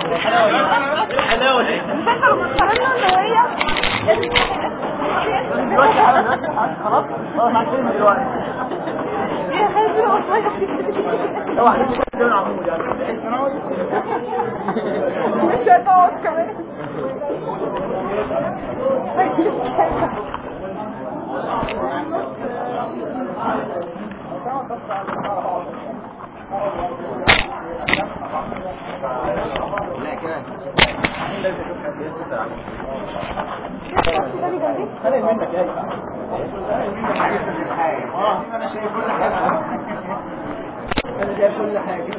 الحلاوه دي مش احنا قررنا ان هي دلوقتي خلاص خلاص عارفين دلوقتي يا حبيبي والله هو احنا كده عمود يعني مش هتقعد كمان انا منك يا اه انا شايف كل حاجه انا شايف كل حاجه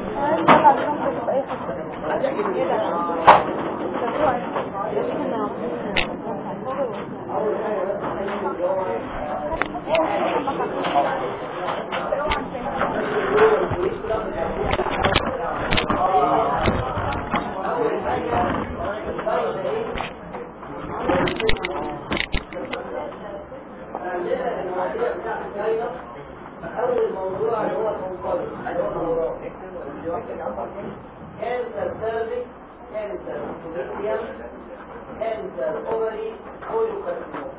أول موضوع اللي هو منطلق اللي هو موضوع كانسر سيرفيك كانسر كوليكتيوم كانسر اوفري كوليوكارسينوم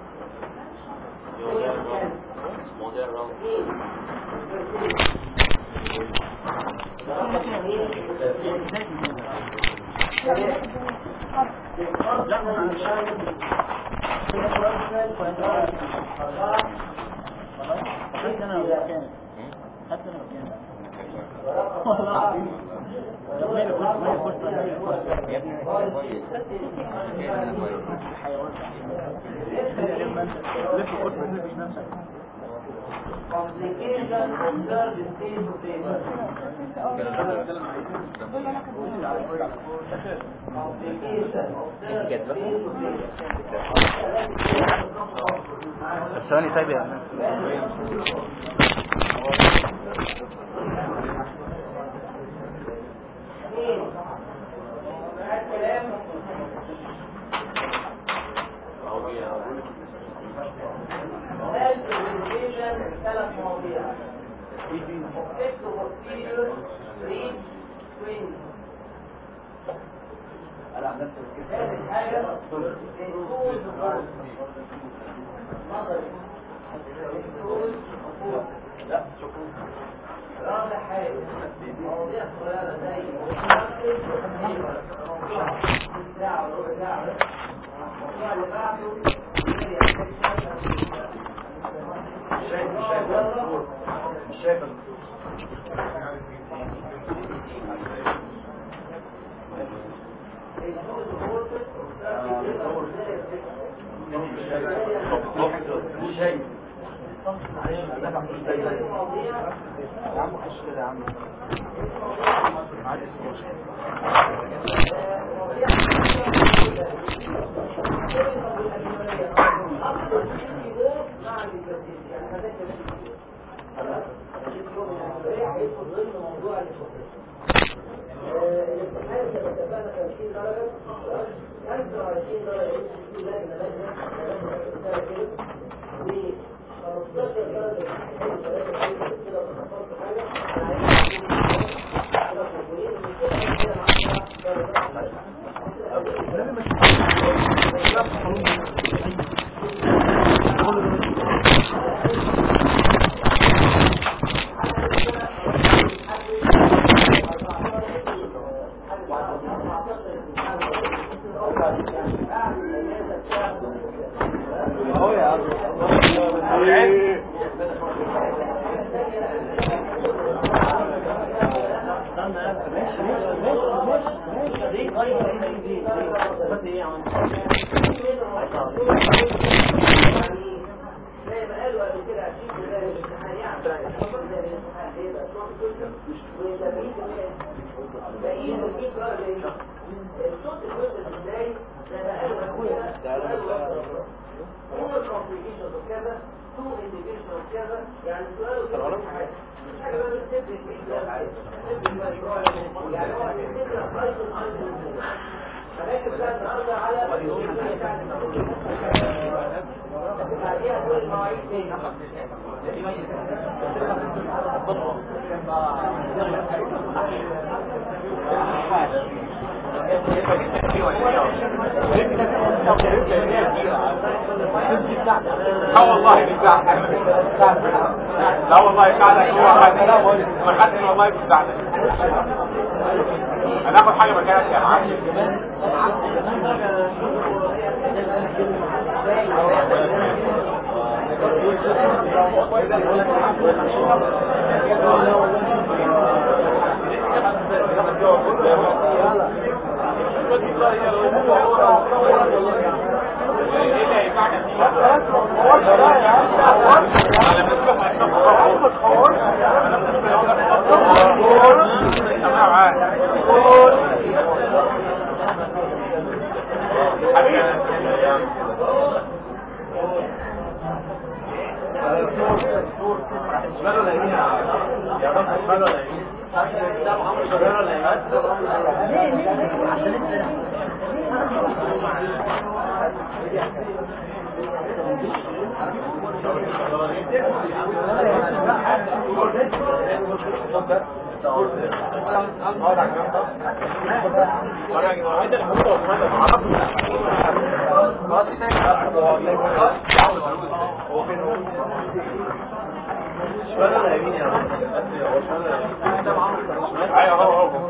حتى انا لو كان حتى انا لو كان والله العظيم لو ما يكون ما يكون يا ابني حيوان لما انت لف كل ما تلبس نفسك complication observed in stage of labor complication observed in stage of labor ثواني طيب يا health education ثلاث مواضيع objective posterior reach twin ثالث حاجة الطول بفوق نظري الطول بفوق رابع حاجة مواضيع صغيرة زي ساعة وربع ساعة الموضوع اللي بعده الامتحان كما اتفقنا 50 درجة 25 درجة لكن لجنة لجنة كده و 15 درجة كده تخصصت حاجة زي ما قالوا قبل كده 20% من الامتحان يعني الامتحان هيبقى 12 باقيين 100 درجة ايه؟ الصوت الجزء ازاي؟ زي ما قالوا قبل كده هو complications وكذا تو individual وكذا يعني سؤاله كده مش حاجة مش حاجة بقى تفرق في الإجابة تفرق بقى يعني هو هتفتكر أيضا أيضا هنركز بقى النهارده على الجزئية بتاعت لكن بعديها كل المواعيد تاني اه والله بتاعنا لا والله بتاعنا هو ما خدش والله بتاعنا هناخد حاجه مكانك يا معلم ايوه هو هو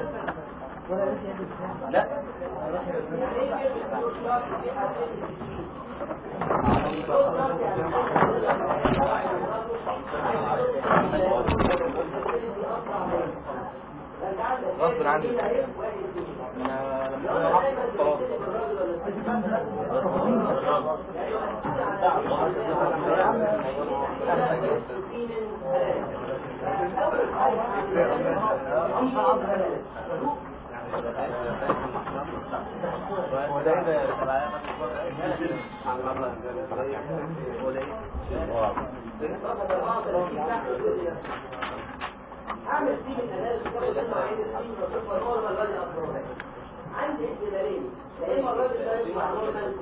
غصب عني انا لما خلاص هو ده هو ده اعمل فيه الاناليز كده لما عايز فيه بصفه نورمال ولا ابنورمال عندي احتمالين يا اما الراجل ده يطلع نورمال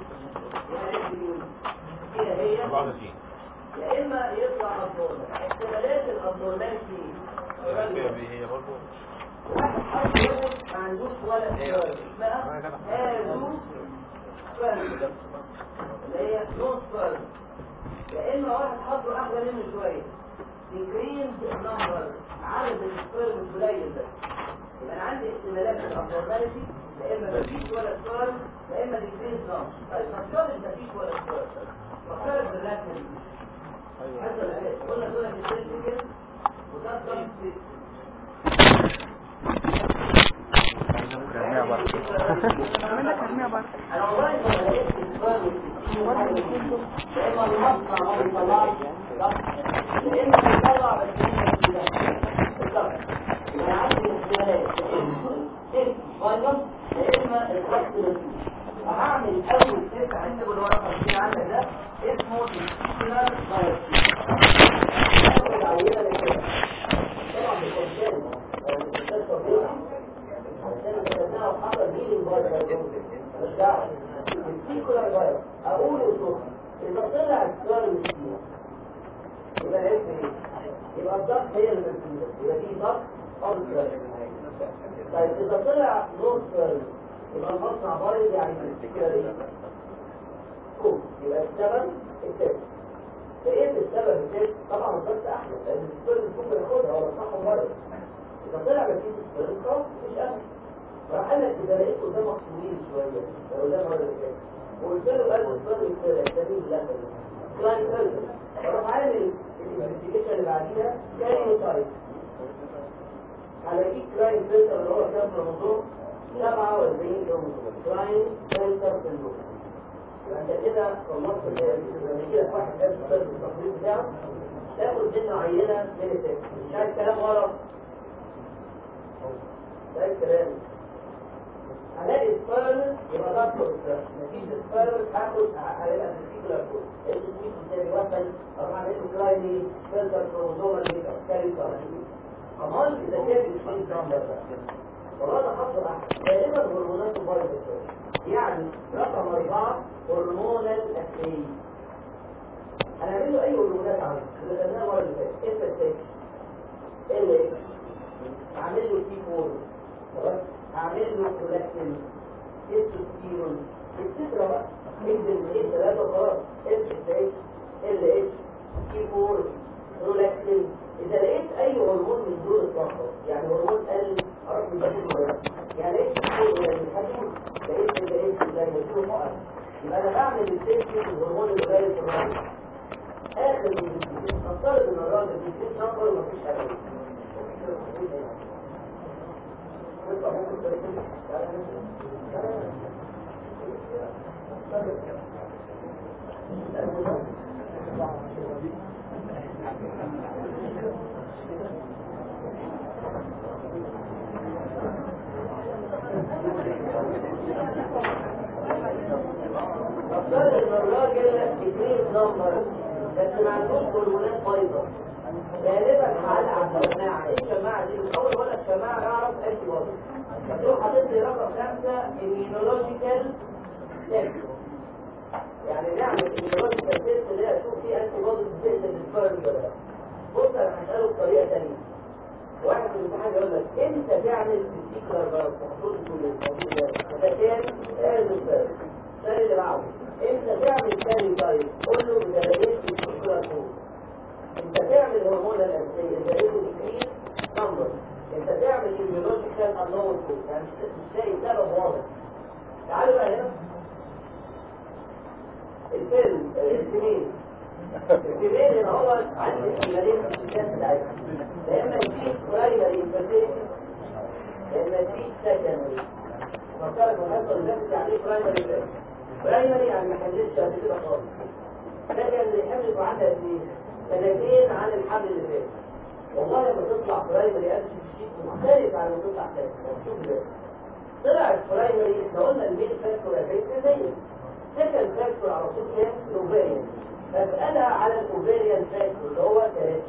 كده هي يا اما يطلع ابنورمال احتمالات الابنورمال فيه هي برضه واحد ما عندوش ولا سؤال اسمها هازو سؤال اللي هي نص سؤال يا اما واحد حظه احلى منه شويه increased number عدد السبيرم قليل ده يبقى انا عندي احتمالات في الابنورماليتي يا اما مفيش ولا سبيرم يا اما decreased number طيب نفترض مفيش ولا سبيرم نفترض بالرسمه دي حتى الآن قلنا دول السيرتيفيكت وده الضغط عملنا ترمية برضه انا والله ما لقيت السبيرم يا اما المصنع ما بيطلعش صح يا اما بيطلع بس بالظبط يبقى عندي اختيارات ايه فايروس يا اما الكلاس هعمل اول تيست عندي بالورقه اللي عندك ده اسمه الكلاس فايروس اول عينه لكده طبعا بالتسجيل التسجيل عشان كتبناها وحصل مين فايروس مش دعوه السيكولار فايروس اقول وصوت اذا طلع السؤال المسكين يبقى العلم ايه؟ يبقى الضغط هي اللي بتزيد يبقى في ضغط او سؤال طيب اذا طلع نور سؤال يبقى المصنع بايظ يعني كده ايه؟ كوب يبقى السبب التست فايه السبب التست؟ طبعا الضغط احلى لان السؤال الكوب ياخدها ولا صح ولا اذا طلع مفيش السؤال خلاص مش اهل راح قال لك اذا لقيت قدامك طويل شويه لو قدام ولا كده وقلت له قال السؤال الكده التاني لا كلاين فيرجن فراح عامل الانفستيجيشن اللي بعديها كاريوتايب هلاقيك كلاين فلتر اللي هو كام كروموسوم 47 كروموسوم كلاين فلتر سندروم يبقى انت كده خلصت لما يجي لك واحد جاب سؤال في التقرير بتاعه تاخد منه عينه من التست مش عايز كلام ورا ده الكلام هلاقي سبيرل يبقى ده كورس مفيش سبيرل هاخد هلاقي فيسيكولار كورس انت تجيب قدامي مثلا اروح اعمل له كلايني فلتر كروموزومال ميكا كاري امال اذا كان الشيء ده والله ده حصل احسن غالبا هرمونات بايظه يعني رقم اربعه هرمونال اكتيف هنعمل له اي هرمونات عندي اللي خدناها المره اللي فاتت اف اس اتش ال اكس اعمل له تي 4 خلاص هعمل له كولاكتين تستوستيرون الفكره بقى انزل ايه ثلاثه خلاص اتش اتش ال اتش كي 4 رولاكتين اذا لقيت اي هرمون من دول اتلخبط يعني هرمون قل اعرف من ده يعني ايه يعني الحديد لقيت لقيت زي ما تقول مؤقت يبقى انا بعمل التست الهرمون القليل في الرأي اخر من نفترض ان الراجل بيجيب نمبر ومفيش حاجه نفترض ان الراجل بيجيب نمبر بس ما عندوش هرمونات بايظه غالبا هلعب شماعه ايه الشماعه دي الاول ولا الشماعه اعرف اي وظيفه فتروح حاطط لي رقم خمسه immunological test يعني نعمل immunological test اللي هي اشوف فيه انتي بودي بتقتل السبيرم ولا لا بص انا هساله بطريقه ثانيه واحد من الامتحان يقول لك امتى تعمل فيسيكولار بارت المفروض يكون الموضوع ده ده كان قاعد السبيرم الثاني اللي بعده امتى تعمل ثاني طيب قول له بدلاجات فيسيكولار بارت انت تعمل هرمون الانسيه انت ايه ديكريس نمبر انت تعمل البيولوجيكال انور كود يعني مش لاقي سبب واضح تعالوا بقى هنا الفيلم الفيلمين الفيلمين اللي هو عندي احتمالين في الكاس بتاعتها يا اما يجيب برايمري انفيرتيلتي يا اما يجيب سكندري فكرت الحصه اللي فاتت يعني ايه برايمري برايمري يعني ما حلتش قبل كده خالص سكندري حملت وعندها اثنين سنتين عن الحمل اللي فات والله لما تطلع برايمري اكشن شيت مختلف عن لما تطلع ثاني شوف ده طلع البرايمري احنا قلنا الميل فاكتور 40% سكند فاكتور على طول كام الاوفيريان فاسالها على الاوفيريان فاكتور اللي هو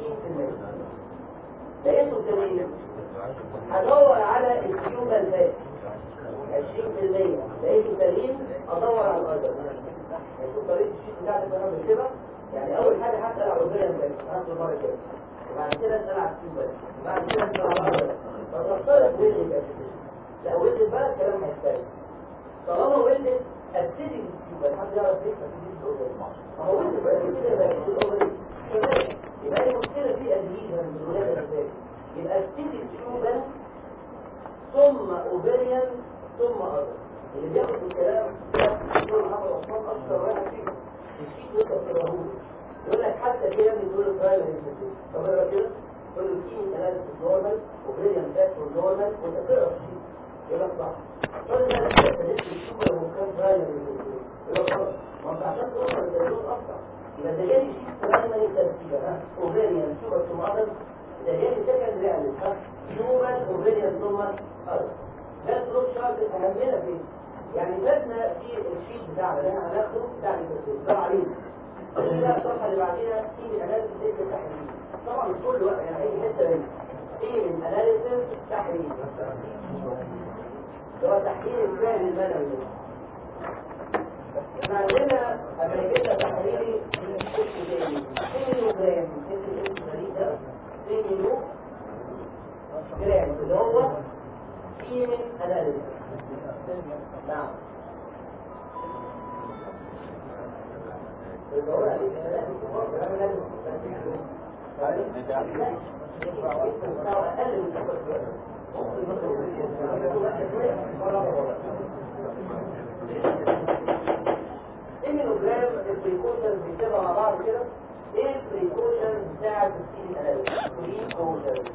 30% لقيته 80 هدور على الهيومن فاكتور 20% لقيته 30 ادور على الاذر شوف طريقه الشيت بتاعتك انا كده يعني اول حاجه هسال على الاوفيريان فاكتور هاخد المره الجايه وبعد كده اسال على السيمبل وبعد كده اسال على الاذر فتختار ويلد فاكتور لا ويلد بقى الكلام هيختلف طالما ولدت ابتدي يبقى حد يعرف ليه ابتدي الاوفري هو ولد بقى كده يبقى ابتدي الاوفري كمان يبقى المشكله في ادويه من الولاده الاساسيه يبقى ابتدي تشوبا ثم اوفريان ثم اذر اللي بياخد الكلام دكتور محمد عثمان اشطر واحد فيه الشيء يكتبه يقول لك حتى كده من دول البرايمري طب اقرا كده تقول له كيمي اناليسيس نورمال اوفريان فاكتور نورمال وانت تقرا الشيء يبقى صح كل ده انت تشوف لو كان برايمري يبقى خلاص ما انت عشان توصل للدرجات اكتر يبقى ده جالي شيء برايمري ترتيبه ها اوفريان شوبر ثم اذر ده جالي سكند ريال ها شوبر اوفريان ثم اذر ده الدروب شارت اهمنا فيه يعني لازمنا في الشيت بتاعنا اللي احنا هناخده بتاع التسجيل ده عليه ده الصفحه اللي بعديها في اناليسيس التحليل طبعا مش كل وقت يعني اي حته منها في من اناليسيس تحليل هو تحليل الفعل المنوي احنا عندنا امريكا تحليلي من الشيء تاني سيمينو جرام ده سيمينو جرام اللي هو سيمين اناليسيس نعم الدورة عليك المينوجرام البريكوشن بيكتبها مع بعض كده ايه البريكوشن بتاع السكين اناليسيس بريكوشن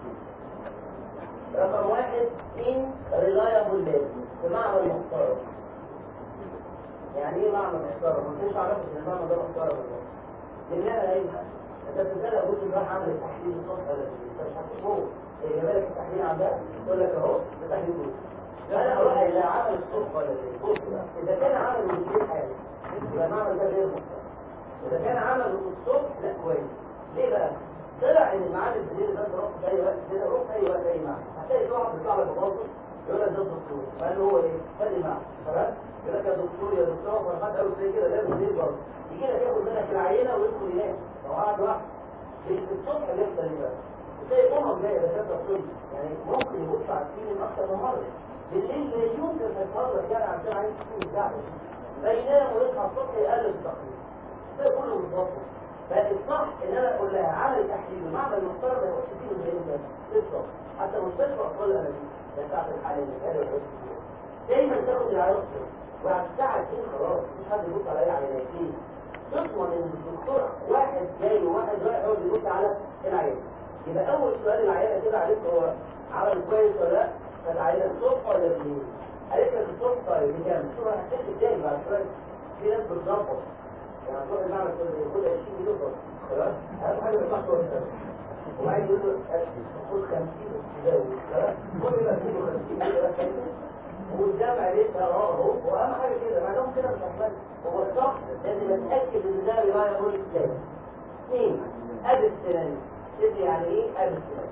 رقم واحد ان ريلايبل بيز بمعنى محترم يعني ايه معنى محترم؟ ما كنتش اعرف ان المعنى ده محترم لان انا ايه انت بتسال ابوك راح عامل التحليل الصبح ولا انت مش هتشوف هو اللي جاب لك التحليل عندها يقول لك اهو ده تحليل بوز فانا اروح الى عمل الصبح ولا ايه بص بقى اذا كان عمل من حاجه يبقى المعنى ده غير محترم اذا كان عمل الصبح لا كويس ليه بقى؟ طلع ان الميعاد بالليل ده تروح في اي وقت كده روح في اي وقت اي ميعاد هتلاقي في واحد بيطلع لك بباصه يقول لك ده الدكتور فقال له هو ايه؟ خلي معاه خلاص يقول لك يا دكتور يا دكتور فرحان قوي زي كده لازم بالليل برضه يجي لك ياخد منك العينه ويدخل ينام لو قعد لوحده في الصبح بيحصل ايه بقى؟ تلاقي امم جايه دكاتره الصبح يعني ممكن يبص على السين اكتر من مره بالليل لا يمكن تتفرج يعني عشان عايز تكون بتاعه فينام ويصحى الصبح يقلل التقليد ده كله بالظبط فالصح ان انا اقول لها عمل تحليل المعمل المحترم ما يخش فيه من غير بالظبط حتى مستشفى اطفال الانابيب ده ساعه الحاليه اللي كانوا يخش فيها دايما تاخد العيار وبعد ساعه اتنين خلاص مفيش حد يبص على اي عينات ليه؟ تضمن ان الدكتور واحد جاي وواحد رايح يقعد يبص على العيان يبقى اول سؤال العيانه كده عرفت هو عمل كويس ولا لا فالعيانه الصبح ولا بالليل قالت لك الصبح طيب بكام؟ شوف هتحس تاني بعد شويه في ناس بتظبط يعني تروح المعمل تقول لي خد 20 مليون دولار خلاص اهم حاجه ما يطلعش وقت وبعدين يقول له خد 50 وتزود خلاص كل ده 250 والجامع لسه اه اهو واهم حاجه كده مع انهم كده مش عارفين هو الصح لازم اتاكد ان ده روايه يقول ازاي اثنين ادي السنان تدري يعني ايه ادي السنان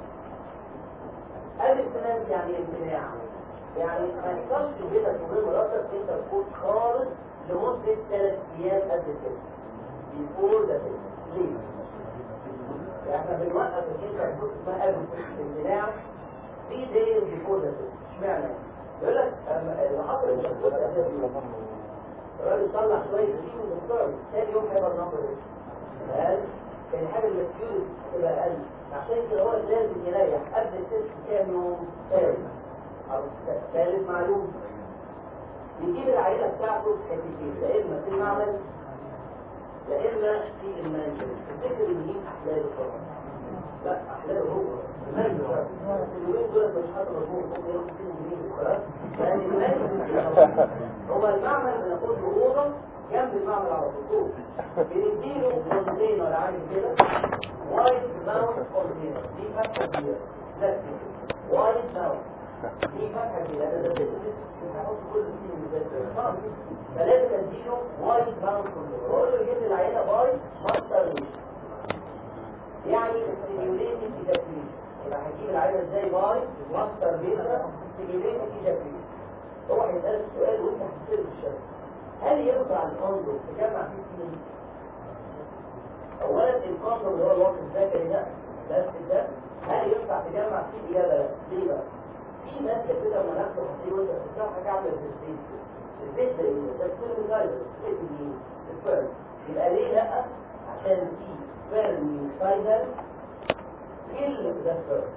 ادي السنان يعني امتناع يعني ما يحصلش في بيتك وبين مراتك انت تكون خالص لمده ثلاث ايام قد كده بيقول ده كده ليه؟ احنا بنوقف الانت تكون اسمها ادي الامتناع في دايز بيقول ده كده اشمعنى؟ يقول لك اللي حصل ان الراجل طلع شويه فيه ومختار ثاني يوم هيبقى النمبر اقل كان حاجه المسيول تبقى اقل عشان كده هو لازم يريح قبل التست كام يوم ثالث او ثالث معلوم يجيب العينه بتاعته في حتتين يا اما في المعمل يا اما في المنزل تفتكر ان دي احلال الصراحه لا احلال هو المنزل اليومين دول مش حاطط مضمون ممكن ياخد فيهم جنيه خلاص يعني المنزل هو المعمل بناخد له اوضه جنب المعمل على طول بنديله كونتينر عامل كده وايت باوند كونتينر دي فتحه كبيره بلاستيك وايت باوند دي فتحه كبيره ده ده مش هحط كل شيء من ده فلازم اديله وايت باوند كونتينر واقول له يجيب لي العينه باي ماستر يعني ستيميوليتد ايجاكيوليشن يبقى هجيب العينه ازاي باي ماستر بيتا ستيميوليتد ايجاكيوليشن هو هيسألك السؤال وانت هتسأله الشرط هل ينفع الكوندوم تجمع فيه سنين؟ اولا الكوندوم اللي هو الوقت الذكري ده بس ده هل ينفع تجمع فيه اجابه لا ليه بقى؟ في ماده كده لما ناخده خطير وانت بتفتحها حاجه عامله زي الزيت الزيت ده ايه؟ ده سبيرم سايدر زيت مين؟ السبيرم يبقى ليه لا؟ عشان في سبيرم سايدر كل ده سبيرم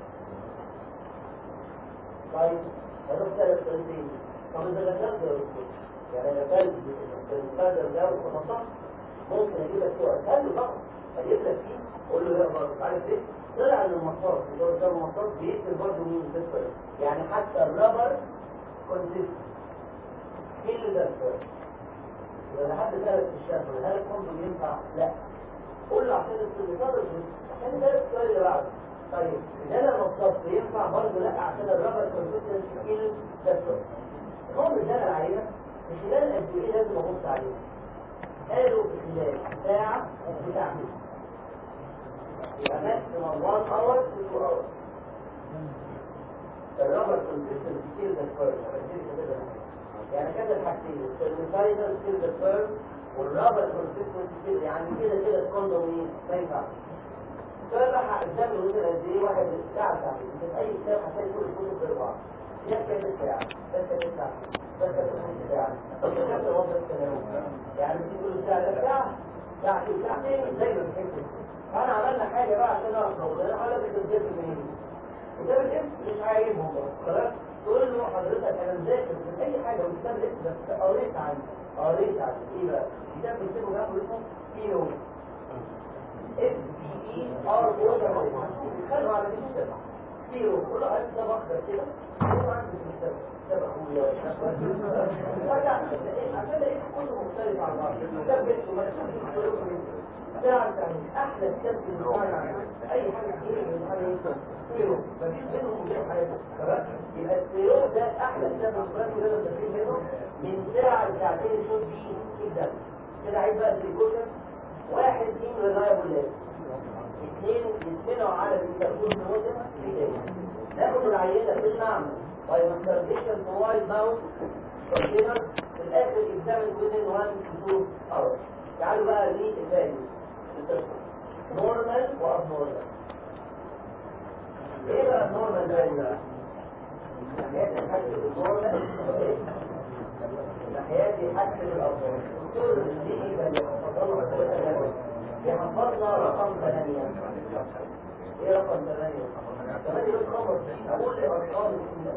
طيب هنروح ثلاث سنتين طب اذا غسلت يا دكتور يعني غسلت بالقدر ده وخلصت ممكن اجيب لك سؤال هل له طبعا اجيب لك فيه اقول له لا برضه عارف ايه طلع ان المصاص اللي ده المصاص بيقتل برضه مين الزفر يعني حتى الرابر كونسيست كل ده السؤال يبقى لحد ثلاث في الشهر هل الكوندوم ينفع؟ لا قول له عشان الاستنباط عشان ده السؤال اللي بعده طيب ده انا المصاص ينفع برضه لا عشان الرابر كونسيست كل ده السؤال المهم ان انا العينه في خلال قد ايه لازم ابص عليها قالوا في خلال ساعه وساعتين يبقى ماكسيمم 1 اور 2 اور الرابر كونسيستنت كتير ده سبيرم يعني كده الحاجتين السيرفيسايزر كتير ده سبيرم والرابر كونسيستنت كتير يعني كده كده الكوندوم ايه ما ينفعش السؤال بقى قدام الوزن قد ايه واحد ساعه ساعتين في اي كتاب هتلاقي كل الكتب زي بعض يحكي بالساعه بس بالساعه بس بالنص ساعه بس نفس الوضع الثانوي يعني في كل ساعه ده ساعه ساعتين ساعتين زي ما بتحب فانا عملنا حاجه بقى عشان اعرف ربنا قال لك الجد منين كتاب الاسم مش عايبهم خلاص تقول له حضرتك انا مذاكر من اي حاجه من كتاب الاسم بس قريت عنه قريت عنه ايه بقى كتاب بيكتبه جنبه اسمه كيلو اس بي اي ار او خلوا على الكتاب كيلو كل عايز ده بخر كده هو عندي في الكتاب كتاب اخويا عشان لقيت كله مختلف عن بعض كتاب بيته ما تعرف يعني احلى كتاب في الامتحان اي حاجه كتير في الامتحان سيرو مفيش بينهم وبين حاجه تمام يبقى السيرو ده احلى كتاب في الامتحان كده مستفيد منه من ساعه لساعتين شوط بيه جدا كده عايز بقى بريكوشن واحد تيم ريلايبل لازم اثنين يستمعوا على التلفون لمده 3 دقايق ناخد العينه في المعمل باي ماستربيشن في وايد باوند كونتينر في الاخر يكتمل within 1 to 2 hours تعالوا بقى ليه الفاليو نورمال وابنورمال ايه بقى النورمال فاليو بقى؟ النورمال بيحسن الأطفال الدكتور الشيء اللي يحفظنا ثلاثة يحفظنا رقم ثمانية ايه رقم ثمانية؟ ثمانية رقم أقول لي أرقام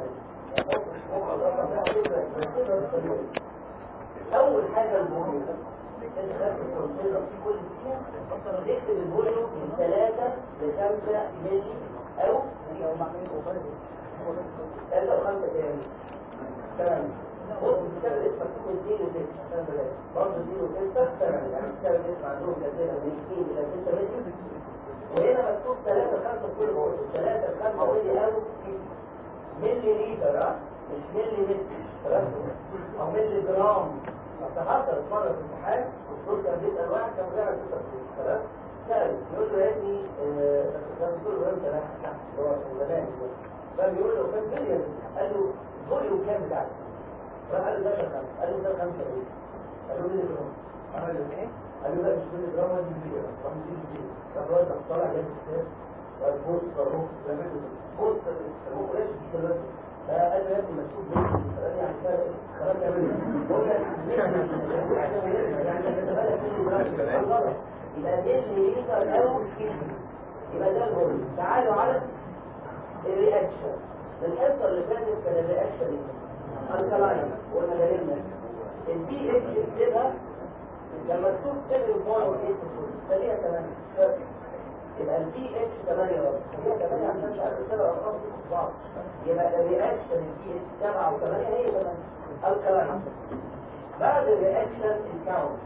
أول حاجة الفوليوم انت خدت الكونتينر في كل فيها تكتب الفوليوم من 3 ل 5 مللي أو لو معمول أوفر 3 و 5 تاني تمام بص بتشتغل اسمك تكون 2 و 6 برضه 2 و 6 تمام يعني بتشتغل اسم عندهم كثيرا من 2 إلى 6 مللي وهنا مكتوب 3 5 في كل فوليوم 3 5 مللي أو ملي لتر ها مش ملي متر خلاص او ملي جرام اصل حصلت مره في الامتحان الدكتور كان بيسال واحد كان بيعمل كده خلاص سال يقول له يا ابني آه، كان الدكتور بيقول له لا هو كان زمان فبيقول له كان بليون قال له فوليوم كام بتاعك راح قال له ده خمسه قال له ده خمسه ايه قال له ملي جرام عمل له ايه قال له لا مش ملي جرام ولا ملي جرام راح مديله كده راح الراجل طلع جاب الكتاب والبوست صاروخ لمته بوست الصاروخ ليش بيشتغل قال له يا ابني مكتوب بيه يعني خلاص يا بني بقول لك يعني تتبالك منه يبقى دي اللي يقدر او يبقى ده الهرم تعالوا على الرياكشن الحصه اللي فاتت كان الرياكشن الكلاين قلنا جالنا البي اتش اكتبها لما تشوف تبقى الموضوع ايه خليها كمان يبقى البي اتش 8 غلط هي 8 عشان مش عارف السبع ارقام في بعض يبقى الرياكشن البي اتش 7 و8 هي 8 الكلاين بعد الرياكشن الكاونت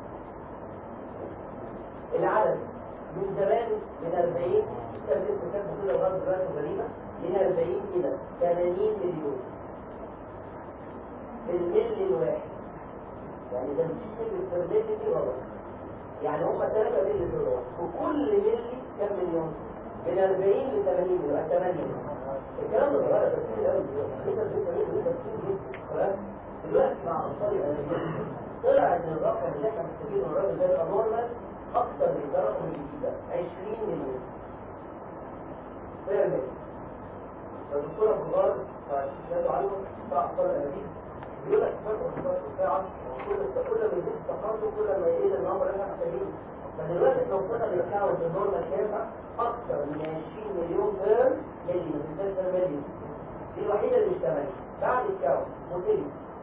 العدد من زمان من 40 كانت كانت كل الغرب دلوقتي غريبه من 40 الى 80 مليون في الملي الواحد يعني ده مش كلمه في الملي دي غلط يعني هم 3 ملي دولار وكل ملي كم مليون من 40 ل 80 يبقى 8 الكلام ده صغير بس كتير قوي دلوقتي خلاص دلوقتي مع اطفال الانابيب طلع ان الرقم اللي احنا محتاجينه الراجل ده يبقى نورمال اكتر من ده رقم الجديد 20 مليون فاهم فالدكتور الكبار فشهدوا عنه بتاع اطفال الانابيب بيقول لك فرق الخطوات بتاعه كل كل ما يزيد التقدم كل ما يقل النمبر اللي احنا محتاجينه فدلوقتي لو وصلنا للكاونت النورمال كام اكثر من 20 مليون بير ملي ما تنساش ملي دي الوحيده اللي مش 8 بعد الكاونت موتيلي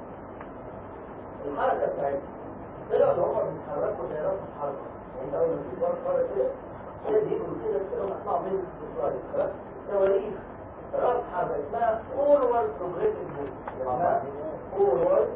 الحركه بتاعتها طلعوا ان هم بيتحركوا زي راس الحركه يعني انت اول ما تيجي بره بره كده كده بيجروا كده كده يطلعوا من السلايد خلاص تواريخ راس حركه اسمها فورورد بروجريسيف موف اسمها فورورد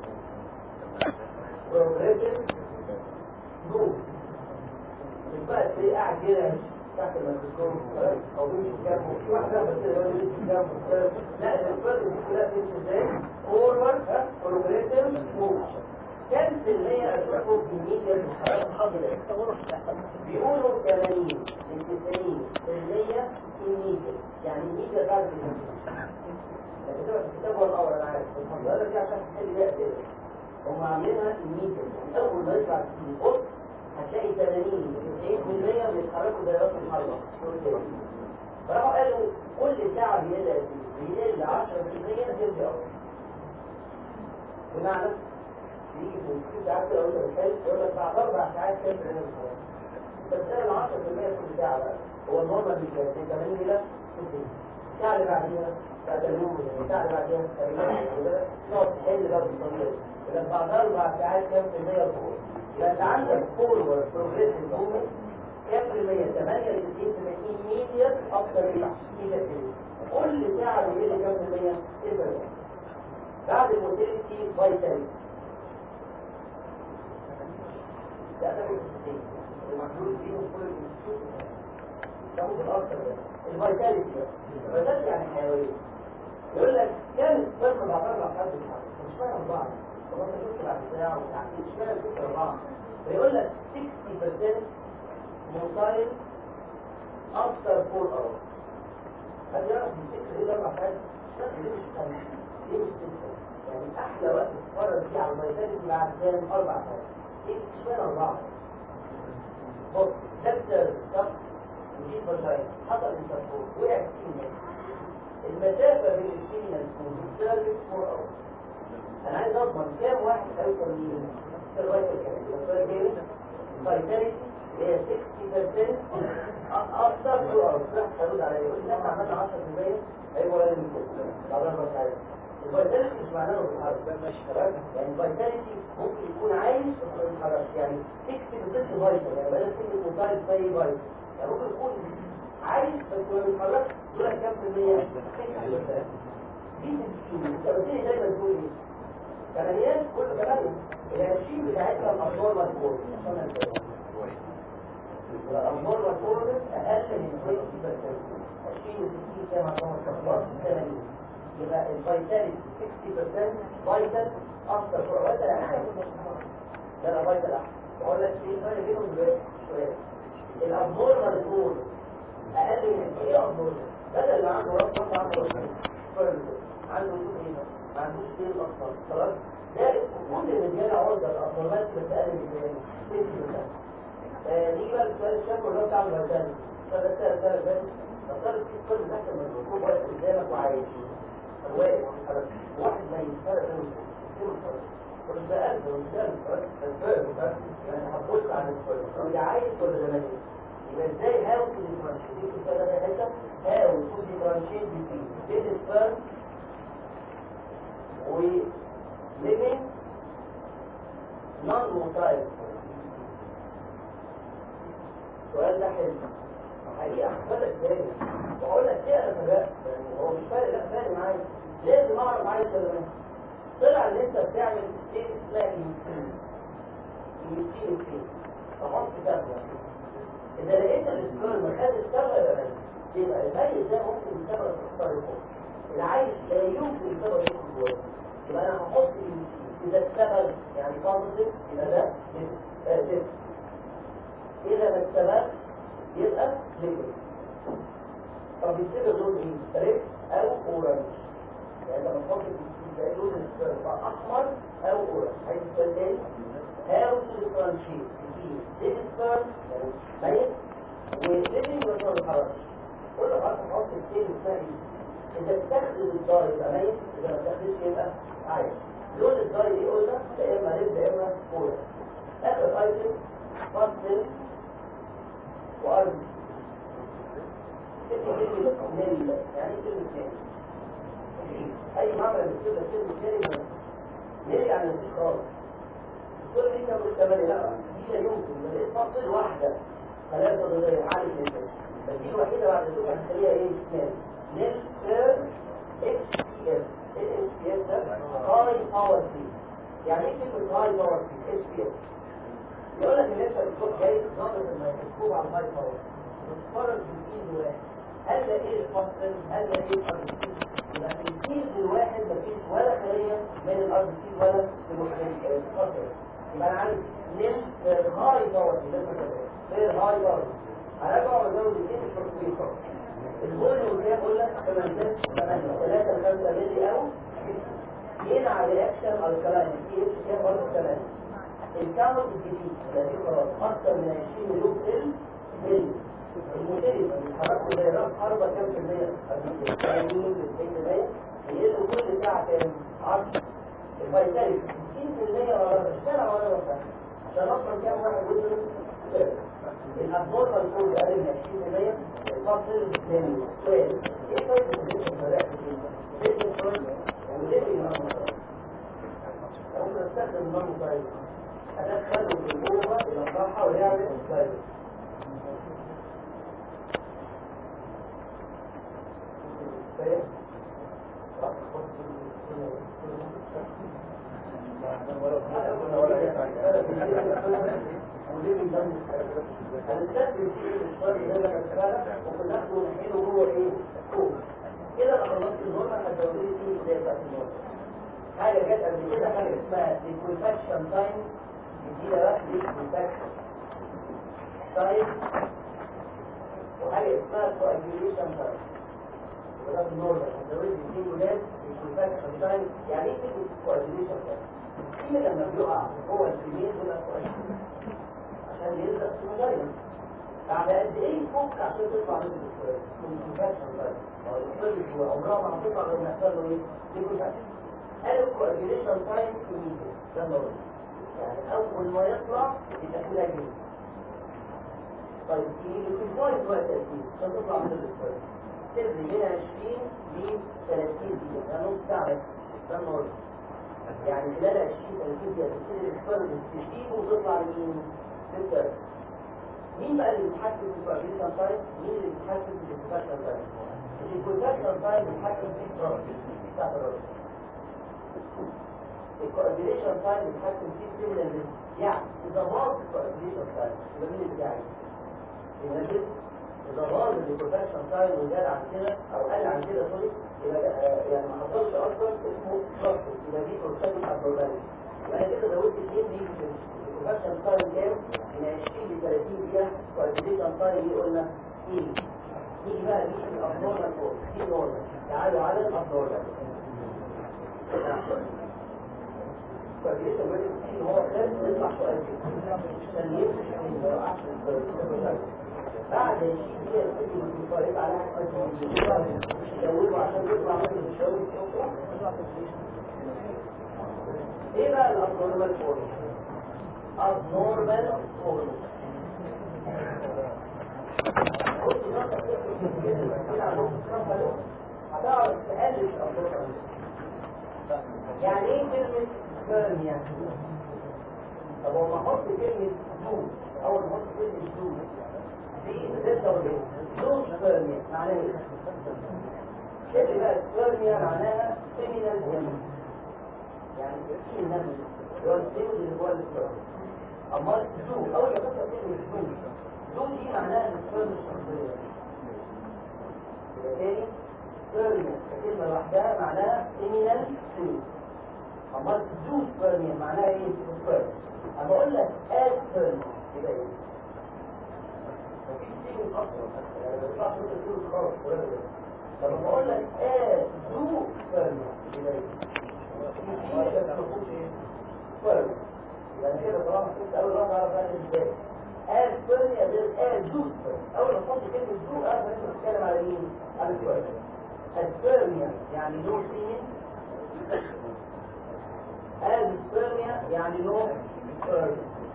بروجريسيف موف مش بقى تلاقيه قاعد كده تحت الميكروسكوب او بيمشي جنبه في واحده بس كده يقعد يمشي جنبه لا الفرق دي كلها بتمشي ازاي؟ فورورد بروجريسيف موف كم في المية أشوفه في الميديا الحرارة الحاضرة بيقولوا 80 من 90 في المية في الميديا يعني الميديا بعد الميديا لكن تبقى في الكتاب هو الأول أنا عارف الحضارة دي عشان تحل بيها أسئلة هم عاملينها الميديا يعني أول ما يطلع في البوست هتلاقي 80 90% بيتحركوا زي راس الحربة فراحوا قالوا كل ساعة بيقل بيقل 10% ترجع بمعنى يجي في الكتاب ساعات كده وانت بتحل يقول لك بعد اربع ساعات كام في الناس بس انا 10% كل ساعة بقى هو النورمال مش كده 80 الى 60 الساعة اللي بعديها بعد اليوم الساعة اللي بعديها تقريبا نقعد تحل بقى بالطريقة يبقى بعد اربع ساعات كام في المية فوق يبقى انت عندك فورورد بروجريس موفمنت كام في المية 8 ل 90 ميديا اكتر من 60 كل ساعة بيقل كام في المية 6 بعد الموتيليتي فايتاليتي ده ده المحلول فيه كل الانستيتيوت ده ممكن اكتر ده الفايتاليتي ده الفايتاليتي يعني حيويه يقول لك كان فرق بعد اربع ساعات مش فاهم بعض طب انت شفت بعد ساعه وساعتين مش فاهم فكره اربعه فيقول لك 60% موصل اكتر فور اور هل يعرف الفكره ايه اربع ساعات؟ مش ليه مش فاهم ليه مش فاهم يعني احلى وقت تتفرج فيه على الفايتاليتي بعد كام اربع ساعات ايه مش فاهم اربعه بص دكتور صح وجيت بشاير حصل انترفور وقع كتير المسافة بين الكيمياء والسيرفيس فور اور انا عايز اوصل نورمال كام واحد هيوصل ليه الرايت الكلام الرايت فايتاليتي هي 60% اكثر تو او لا هرد عليا يقول لي احنا عملنا 10% هيبقى ولا من كده بعدها مش عارف الفايتاليتي مش معناه انه بيتحرك يعني الفايتاليتي ممكن يكون عايش بس ما بيتحركش يعني 60% فايتال يعني بدل كلمه موبايل زي فايتال يعني ممكن يكون عايش بس ما بيتحركش دول كام في المية؟ 60% دي السكين التمثيل دايما تقول ايه؟ ثمانيات كل ثمانية العشرين بتاعتها الأطوال مذكور عشان ننسى الأمور والفورمس أقل من 20% 20 و 60 كما كما تخبط 80 يبقى الفيتاليتي 60% فيتال أكثر فرق فيتال أحسن ده أنا فيتال أحسن أقول لك إيه الفرق بينهم دلوقتي شوية الأمور والفورمس أقل من إيه أمور بدل ما عنده رأس عنده عنده عنده إيه ما عندوش إيه أصلا خلاص ده كل الرجاله عرضه الأطفالات بس أقل من 60% نيجي بقى للسؤال الشكل اللي هو بتاع الغزالي ثلاث ثلاث ثلاث ثلاث نفترض في كل تحت الميكروسكوب واقف قدامك وعايش واقف واحد ما يتفرق منه مش ده قلب مش ده قلب يعني هتبص على السؤال ده عايش ولا ده ميت يبقى ازاي هاو تو ديفرنشيت السؤال ده حته هاو تو ديفرنشيت بين السبرم و living non-motile السؤال ده حلو حقيقة هحفظك تاني وأقول لك ايه أنا فجأة يعني هو مش فارق لا فارق معايا لازم أعرف عايز ولا لا طلع إن أنت بتعمل إيه اسمها إيميتين إيميتين فين فحط كتابة إذا لقيت السبرم خد السبب يبقى ميت يبقى الميت ده ممكن يسبب تختار الخوف العايش لا يمكن يسبب يدخل جوه يبقى أنا هحط إيميتين إذا السبب يعني بوزيتيف يبقى ده ديف إذا ما السبب يبقى ليكويد طب السبب دول ايه؟ ريد أو أورانج يعني لما تحط في لون السبب أحمر أو أورانج عايز السؤال تاني هاو تو ديفرنشيت بين السبب يعني ميت وليفنج ولا ما بيتحركش كل ما تحط السيل اسمها ايه؟ انت بتستخدم الدار يبقى ميت اذا ما بتستخدمش يبقى عايش لون الدار دي قلنا يا اما ريد يا اما أورانج اخر ايتم فاصل وأرض كلمة كلمة يعني كلمة كلمة أي معمل بتكتب كلمة كلمة ليه يعني مفيش خالص كل دي كان مستمر لا دي لا يمكن ما لقيت فصل واحدة ثلاثة ضرورية عالي جدا بس دي الوحيدة بعد ذلك هنخليها ايه اثنين نل سير اكس بي اس الاكس بي اس ده هاي باور سي يعني ايه كلمة هاي باور سي اتش بي اس يقول لك ان انت بتكون جاي ضابط الميكروسكوب على الهاي باور بتتفرج بالايد واحد هل ده ايه الفصل هل ده ايه الارض يبقى في الكيس الواحد مفيش ولا خليه من الارض ولا الفصل يبقى انا عندي نم هاي باور لازم كده غير هاي باور هرجع وازود الاثنين مش مكتوبين الفوليوم كام اقول لك 8 8 3 5 مللي او ينع رياكشن الكلاين في اتش كام برضه 8 الكاونت الجديد الذي خلاص اكثر من 20 مليون سيل ملي المدير اللي بيتحركوا زي الراس اربع كام في المية 80 90% يقلوا كل ساعة كام 10 الفيتاليتي 60% ولا لا اشتغل ولا لا عشان اصلا كام واحد وصل الابنورمال كود اقل من 20% الفصل من سؤال ايه فايدة الفرق في الفرق وليه النمط ممكن استخدم النمط طيب أدخله في الجوه إلى الصحة ويعمل سلايد هنستخدم فيه الشر ده لما اتفقنا وكنا ناخده ونحيله جوه ايه؟ كوب كده انا خلصت النورمال هتزودي فيه زي بتاعت النورمال حاجه جت قبل كده حاجه اسمها liquefaction تايم جديده بقى liquefaction تايم وحاجه اسمها coagulation تايم وده في النورمال هتزودي فيه ولاد liquefaction تايم يعني ايه كلمه coagulation تايم؟ في لما بيقع هو الكمين ولا coagulation عشان يلزق في المجرم بعد قد ايه يفك عشان تطلع منه liquefaction تايم هو الطفل عمرها ما هتطلع غير ما يحصل له ايه؟ liquefaction قال الكوردينيشن تايم كمية ده النظر يعني اول ما يطلع يبقى كده جديد طيب في الفايت وقت تأكيد عشان تطلع من الفايت تبني من 20 ل 30 دقيقة ده نص ساعة بس. ده النظر يعني خلال 20 30 دقيقة تبتدي الاكسبيرمنت تجيبه وتطلع لمين؟ للفرق مين بقى اللي بيتحكم في الكوردينيشن تايم؟ مين اللي بيتحكم في الكوردينيشن تايم؟ الكوردينيشن تايم بيتحكم في الفرق بتاعت الراجل الكوردينيشن تايم بيتحكم فيه سيميلر يعني اذا باظ الكوردينيشن تايم يبقى مين اللي بيعمل؟ يبقى اذا باظ الكوردينيشن تايم وزاد عن كده او قل عن كده سوري يبقى آه، يعني ما حصلش اصلا اسمه شخص يبقى دي بروسيس ابنورماليتي يبقى كده زودت اثنين دي الكوردينيشن تايم كام؟ من 20 ل 30 دقيقه كوردينيشن تايم دي قلنا ايه؟ نيجي بقى دي الابنورمال فوق دي نورمال تعالوا على الابنورمال فبيقول ان هو خارج يطلع سؤال كده عشان يمشي في احسن بعد يشيل كده يبتدي يتفرج على حاجه يشاوره عشان يطلع منه الشاور ايه بقى الابنورمال فورم abnormal فورم هتعرف تقلل الابنورمال يعني ايه كلمة فيرميا؟ طب لما احط كلمة زوج اول ما احط كلمة زوج دي بتبدأ بايه؟ زوج فيرميا معناها ايه؟ كلمة بقى فيرميا معناها سيمينال جيم يعني في النمل اللي هو السيمينال اللي جوه السبرم اما زوج اول ما احط كلمة زوج زوج دي معناها السبرم الشخصية يبقى تاني فيرميا كلمة لوحدها معناها سيمينال سيمينال اما الزوج فيرميا معناها ايه سوبر اما اقول لك اد فيرميا يبقى ايه مفيش سيمين اصلا يعني ما ينفعش انت تقول خالص ولا ولا. لما بقول لك اد زوج فيرميا يبقى ايه في بس ما تقولش ايه فيرميا يعني كده طالما كنت اول مره اعرف انا ازاي اد فيرميا غير اد زوج فيرميا اول ما تحط كلمه زوج اعرف ان انت بتتكلم على مين على الفيرميا الفيرميا يعني نو سيمين السبرميا يعني نوع سبرميا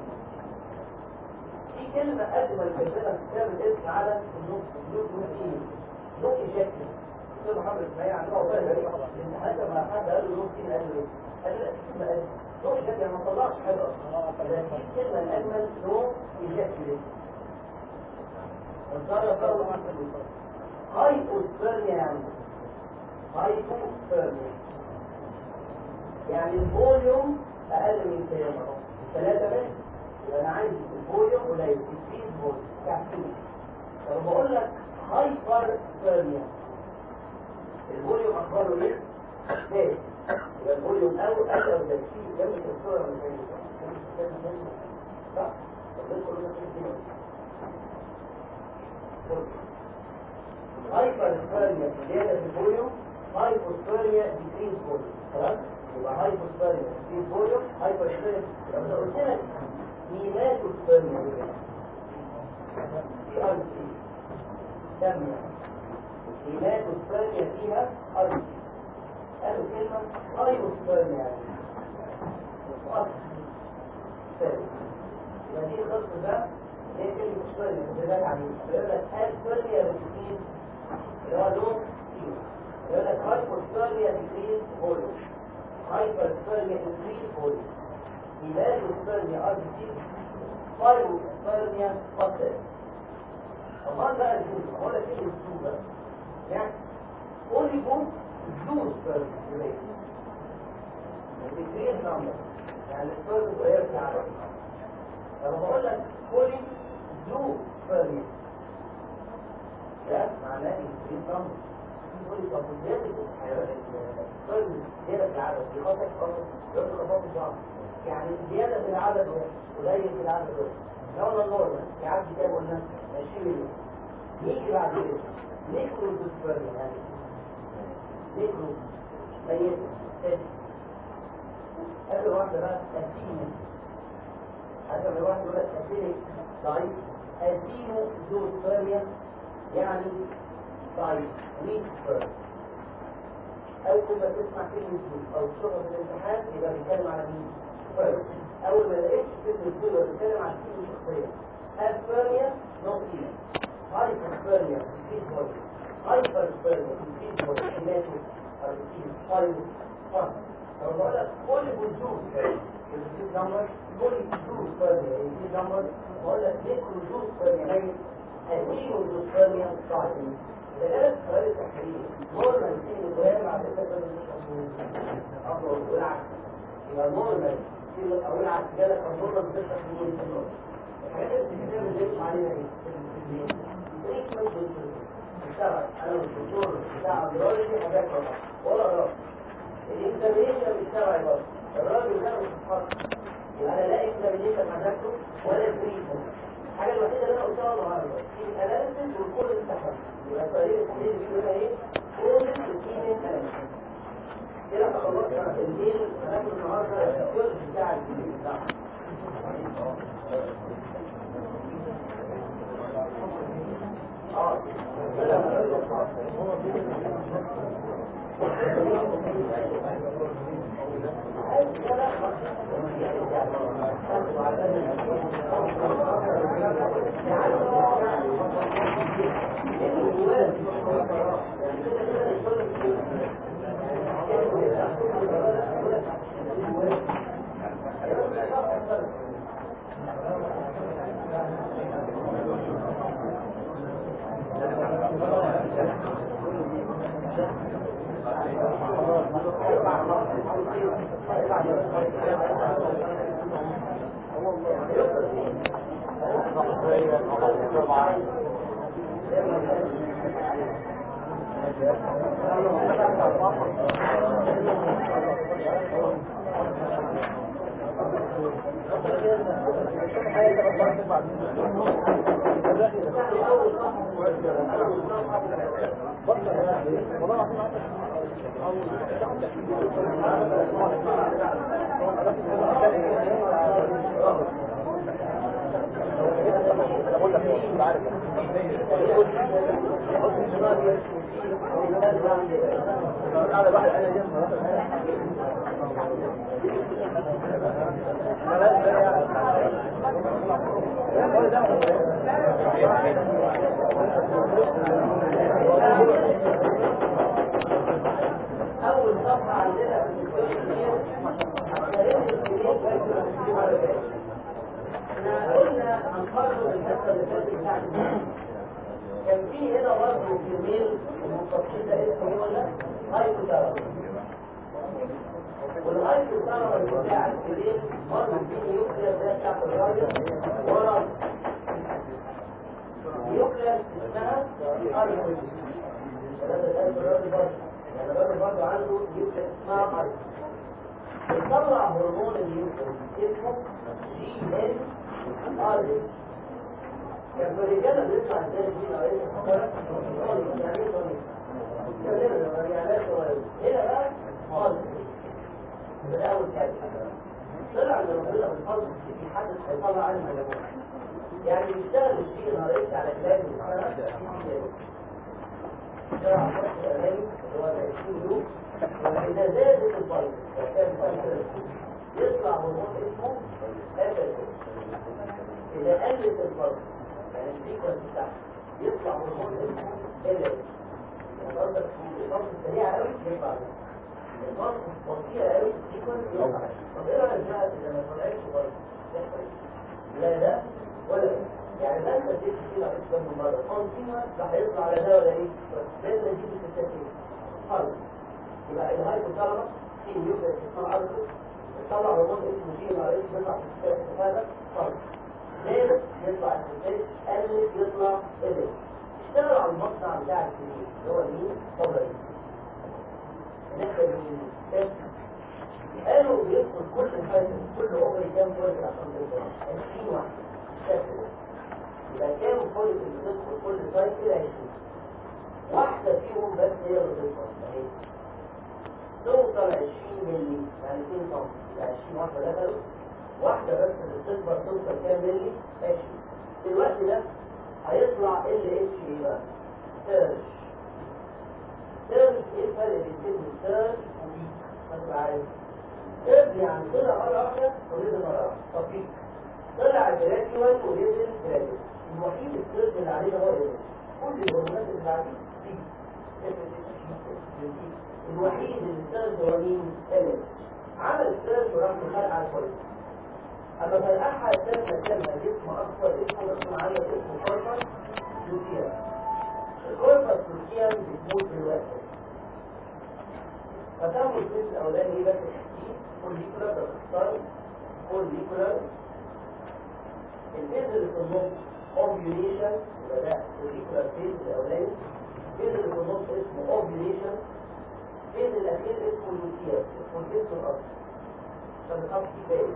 في كلمة أجمل كلمة في كتاب الاسم على النص نوع نوعين نوع شكل أستاذ محمد إسماعيل عندنا والله غريب الامتحانات لما حد قال له نوع كتير قال له إيه؟ قال له لا كلمة أجمل نوع شكل يعني ما طلعش حاجة أصلا لكن في كلمة الأجمل نوع شكل الزرع صار هايبوسبرميا يعني هايبوسبرميا يعني الفوليوم اقل من كام ثلاثة متر يبقى انا عايز الفوليوم قليل تكفيز فوليوم كافيين طب بقول لك هايبر ثيرميا الفوليوم اخباره ايه؟ ثابت يبقى الفوليوم او اقل او تكفيز جنب الصوره من هنا صح؟ طب ده كله كده هايبر ثيرميا زياده في الفوليوم هايبوثيرميا ديكريز فوليوم خلاص؟ يبقى هايبوثيرميا في فوليوم هايبوثيرميا لما قلت لك هيماتوثيرميا في ار سي دم هيماتوثيرميا فيها ار سي قالوا كلمة هايبوثيرميا يعني أصل يبقى دي الخط ده هي كلمة ثيرميا اللي ده يعني بيقول لك هايبوثيرميا بتكين اللي هو لون كتير يقول لك هايبوثيرميا ديكريز فوليوم hyperthermia increase volume hyperthermia RBC hypothermia muscle امال بقى الجوز امال ايه الجوز بقى يعني اوليجو جوز ثيرميا decrease number يعني الثيرد صغير في عدد لما بقول لك بولي زو ثيرميا ده معناه increase number تقول لي طب زيادة الحيوانات الطيب زيادة في العدد دي خاطر خاطر يقول خطوات الشعر يعني زيادة في العدد قليل في العدد لو النورمال يعدي كام قلنا 20 مليون نيجي بعد كده نيكرو دوسبرميا يعني نيكرو ميت آخر واحدة بقى أسينو آخر واحدة يقول لك أسينك ضعيف أسينو دوسبرميا يعني ضعيف ويك سبرم اول ما تسمع كلمه دول او تشوفها في الامتحان يبقى بيتكلم على مين كويس اول ما لقيتش كلمه دول يبقى بيتكلم على كلمه شخصيه هاسبيرميا نوت ايه هايبرسبيرميا في بودي هايبرسبيرميا في بودي هيماتيك ارتيز فايل فان لو بقول لك كل بوزوز الجزء نمبر كل بوزوز سبيرميا الجزء نمبر بقول لك ليه بوزوز سبيرميا هذه بوزوز سبيرميا صعبين إذا كانت سؤال التحرير نورمال في الكلام على فكرة ده مش أفضل والعكس يبقى نورمال في أو العكس جالك أو نورمال بتشرح في النور الحاجات اللي الكتاب اللي بيمشي عليها إيه؟ تريتمنت اشتغل أنا والدكتور بتاع الرياضي حاجات ولا رأس الإكزامينيشن بيشتغل برضه الراجل ده مش هتحط يبقى أنا لا إكزامينيشن حاجاته ولا تريتمنت الحاجة الوحيدة اللي أنا قلتها النهاردة في الأناليسيس والكل التحرك يبقى طريقة التحليل اللي بيقولها إيه؟ كل الكيمين أناليسيس كده خلصنا الليل هناخد النهاردة الكل بتاع الكيمين بتاعنا اه أول صفحة عندنا في الكتاب احنا قلنا هنقرر الحصة اللي فاتت بتاعت كان في هنا برضه كميل المنطقين ده اسمه ايه ولا؟ هايبوثالاموس والهايبوثالاموس بتاع الكميل برضه في نيوكليس ده بتاعت الراجل ورا نيوكليس اسمها اريوس ثلاثة ألف الراجل برضه يعني الراجل برضه عنده نيوكليس اسمها اريوس بيطلع هرمون النيوكليس اسمه جي ان ار كان في الرجاله بيطلع ازاي جي ان ار يعني ايه طريق؟ كلمنا يعني هنا بقى خالص ده اول حاجه طلع ان ربنا بالفضل في حد هيطلع عنه مجموعه يعني بيشتغل الجي ان ار على كلام اشتغل على فرق الامامي اللي هو ال 20 دول واذا زادت الفايل وكان فايل يطلع هرمون اسمه افل اذا قلت الفرق يعني السيكونس بتاعها يطلع هرمون اسمه ال الفرق السريع قوي يطلع الفرق بطيئه قوي السيكونس يطلع طب ايه رايك بقى اذا ما طلعتش برضه لا ده ولا ده يعني ده انت اديت فيه لو كم مره كونتينوس راح يطلع على ده ولا ايه لازم نجيب الستاتين خالص يبقى الهايبوثالاموس في نيوكليس اسمها ارثو طلع هرمون اسمه جي ان ار اس بيطلع في الستات هذا خالص زاد يطلع الستات قلت يطلع ال اشتغلوا على المصنع بتاع الكبير اللي هو مين؟ طبري نحن مين؟ قالوا بيدخل كل فايتر كل اوفري كام فوليك عشان توصل 20 واحد شكل يبقى كام فوليك اللي بتدخل كل سايكل 20 واحدة فيهم بس هي اللي بتدخل اهي توصل 20 مللي يعني 2 سم يبقى 20 واحدة دخلوا واحدة بس اللي بتكبر توصل كام مللي 20 في الوقت ده هيطلع ال اتش ايه بقى سيرش سيرف ايه الفرق بين كلمة سيرف وبيك ما تبقى عارف سيرف يعني طلع مرة واحدة ونزل مرة واحدة طب بيك طلع جراديوال ونزل جراديوال الوحيد السيرف اللي عليه هو ايه كل الهرمونات اللي عليه بيك الوحيد اللي السيرف هو مين؟ ال عمل السيرف وراح مخلع على الكويس اما فرقعها الثالثة كلمة جسم اكبر اسمه اسمه عالية اسمه كوربس لوكيا الكوربس لوكيا بتموت بالوقت فتعمل الجزء الاولاني ايه بس الحكيم فوليكولار باختصار فوليكولار الجزء اللي في النص اوفيوليشن يبقى ده فوليكولار فيز الاولاني الجزء اللي في النص اسمه اوفيوليشن الفيز الاخير اسمه لوكيا اسمه الجسم الاصلي فبتحط فيه ايه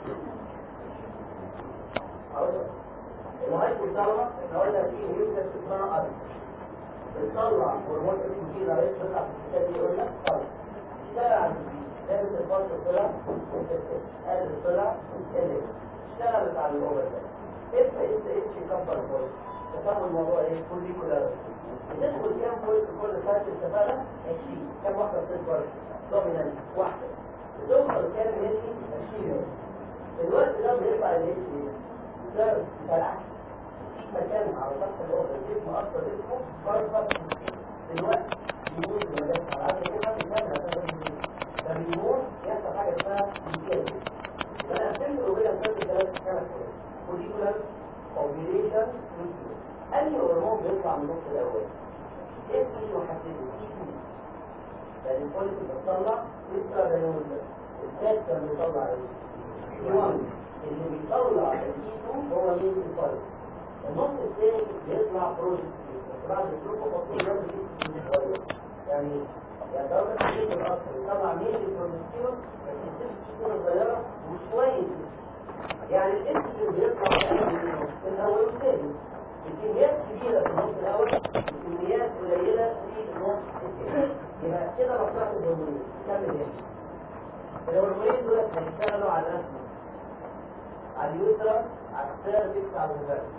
الهايبوثالامس احنا قلنا فيه نيوكليس اسمها ارض بتطلع هرمون اسمه كده رئيس بيطلع في الكتاب يقول لك طلع اشتغل على الجديد لابس الفرق طلع قادر طلع قلت اشتغلت على الاوفر ده اف اس اتش كبر فويس تفهم الموضوع ايه كل كلها بتدخل كام فويس في كل ساعه اتفقنا 20 كام واحده بتكبر دومينانت واحده بتوصل كام هيلثي 20 الوقت ده بيطلع الهيلثي ده بتاع مكان على سطح الأخرى الجسم أكثر اسمه فرصة الوقت يموت المجال على عادة كده في المجال لما يموت يحصل حاجة اسمها ميكانيك فأنا أفهمت له كده مثل ثلاث خمس فوليكولار أوبيليشن أي هرمون بيطلع من النص الأول اسمه محدده تي بي لأن الفوليكول بتطلع لسه بينون الثالث كان بيطلع ايه؟ 1 اللي بيطلع الايتو هو مين الفوليكول النص الثاني بيطلع بروجكت بعد الظروف البطيئة لازم يكون شوية يعني يعني درجة الحديد الأصل يطلع ميل البروجكتيون بس السيستم صغيرة وشوية يعني الاسم بيطلع في الأول والثاني الكميات كبيرة في النص الأول الكميات قليلة في النص الثاني يبقى كده مصلحة الهرمونين كمل هنا الهرمونين دول هيشتغلوا على الرسم على اليوترا على السيرفكس على الفيرس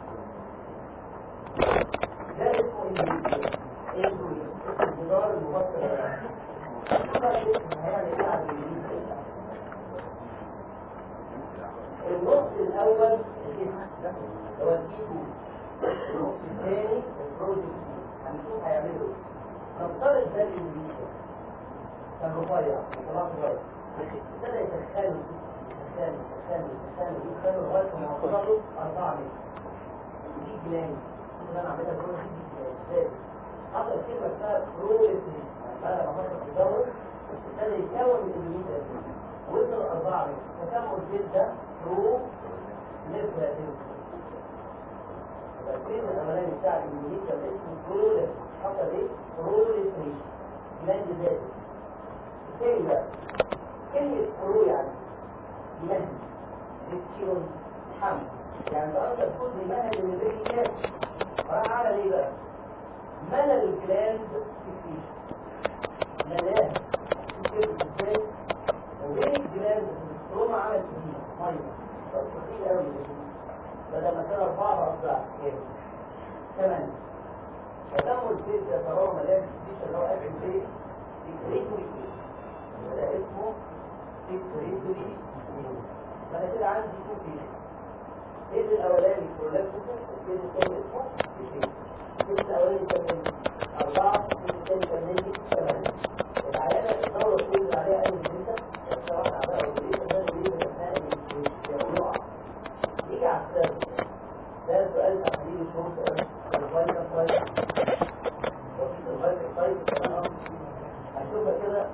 ده اسمه اندوميتريوم اندوميتريوم الجدار المبطن هيعمل ايه على الاندوميتريوم النص الاول الجسم هو الكيتو النص الثاني البروجكت هنشوف هيعملوا ايه نفترض ده الاندوميتريوم كان رفيع طلع صغير ابتدى يتخانوا يتخانوا يتخانوا يتخانوا يتخانوا لغايه ما وصلوا 4 متر دي جلاند اللي انا عملتها كل دي حصل كلمه اسمها بروليفري انا لما فكرت في الدور ابتدى يتكون من الميت وصل 4 متر تسمى الجلد ده برو ليفراتين التركيز الاولاني بتاع الميت كان اسمه بروليفري حصل ايه؟ بروليفري جلاند ذاتي الثاني بقى كلمة برو يعني مهد ريكتيون حمل يعني بأكثر كل مهد من الريكتيون راح على ايه بقى ملل الجلاند في الفيش ملاه كيف ازاي وبين الجلاند في الستروما عمل كبير ميه طب كتير قوي بدل ما كان اربعه بقى اصبع كام ثمانيه فتم الفيش يتراوى ملاه في الفيش اللي هو قافل فيه سكريتوري ده اسمه سكريتوري فانا كده عندي تو فيش الفيز الاولاني برولابسوس الفيز الثاني اسمه فيشين الفيز الاولاني كان أربعة الفيز الثاني كان ثمانية العيادة الدورة الفيز عليها أي جديدة الصراحة عليها جديدة ده اللي بيجي من يقع يجي على السبب ده سؤال تحليل الشروط الفايتر فايتر وفي الفايتر فايتر كمان هشوفها كده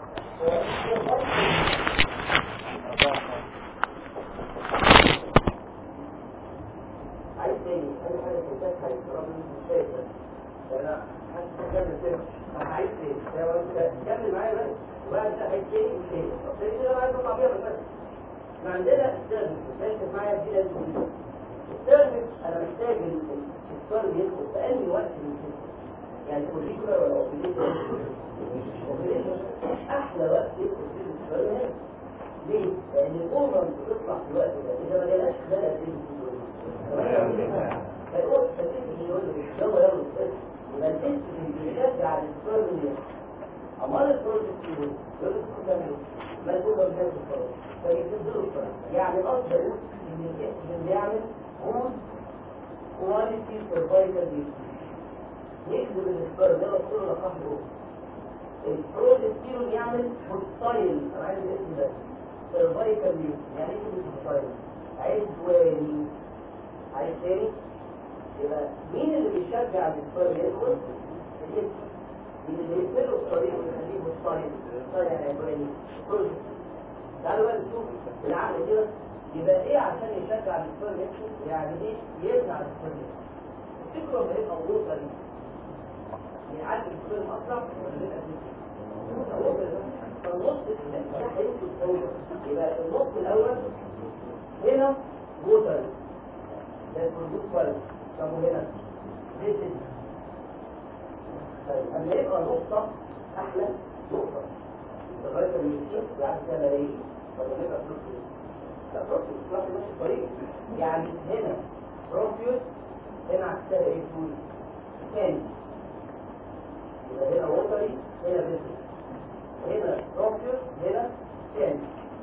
عايز تاني اي حاجه تنتهي هيضرب مش شايفه انا حاسس بكمل كده انا عايز تاني كمل معايا بس وبقى انت عايز تاني مش شايفه طب تاني كده عايز اطلع بيها بس احنا عندنا السيرفيس ركز معايا دي لازم السيرفيس انا محتاج السؤال يدخل في اي وقت من كده يعني كوليكولا ولا اوبريشن اوبريشن احلى وقت يدخل فيه السؤال هنا ليه؟ لان الاوفر بتطلع في الوقت ده اذا ما جالهاش خلال قد ايه هيقول تكليف الجواز يلا يلا يبقى الاستروجين بيشجع السبرم يحصل امال البروجستيرون يقول ملزوم بهذا الفرق فيفضلوا الفرق يعني الافضل ان الاستروجين بيعمل جود كواليتي سرفايفل يكذب السبرم ده مكتوب لقاح البروجستيرون يعمل هوستايل انا عايز الاسم ده سرفايفل يعني ايه هوستايل عايز واني عايز تاني يبقى مين اللي بيشجع السبرم يدخل؟ الاسم من اللي يقفلوا الطريق ويخليه مضطرب طالع عبراني كل تعالوا بقى نشوف العقل كده يبقى ايه عشان يشجع السبرم يكسب يعني ايه يمنع السبرم يكسب تفتكروا لما يبقى ووتر يعدي السبرم اسرع ولا يبقى فالنص ده هيمشي الاول يبقى النص الاول هنا ووتر ده البرودوس كويس طب وهنا this is طيب اما يبقى نقطة احلى نقطة لغاية ما يصير بعد كده ملايين ولا يبقى بروفيوس لا بروفيوس راح ماشي الطريق يعني هنا بروفيوس هنا عكسها ايه تقول ثاني يبقى هنا ووتري هنا بيزنس هنا بروفيوس هنا ثاني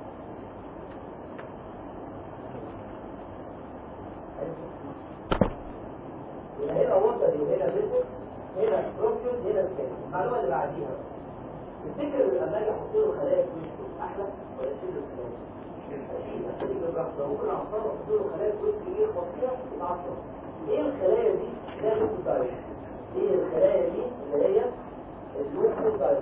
يبقى هنا ووتري وهنا بيزنس هنا بروكيوس هنا الثاني المعلومه اللي بعديها تفتكر لما اجي احط له خلايا في وشه احلى ولا اشيل الخلايا؟ اشيل اشيل الرحمه ممكن اعصر احط له خلايا في وشه كبير خطيره يتعصر ايه الخلايا دي؟ ده اللوكوسايت ايه الخلايا دي اللي هي اللوكوسايت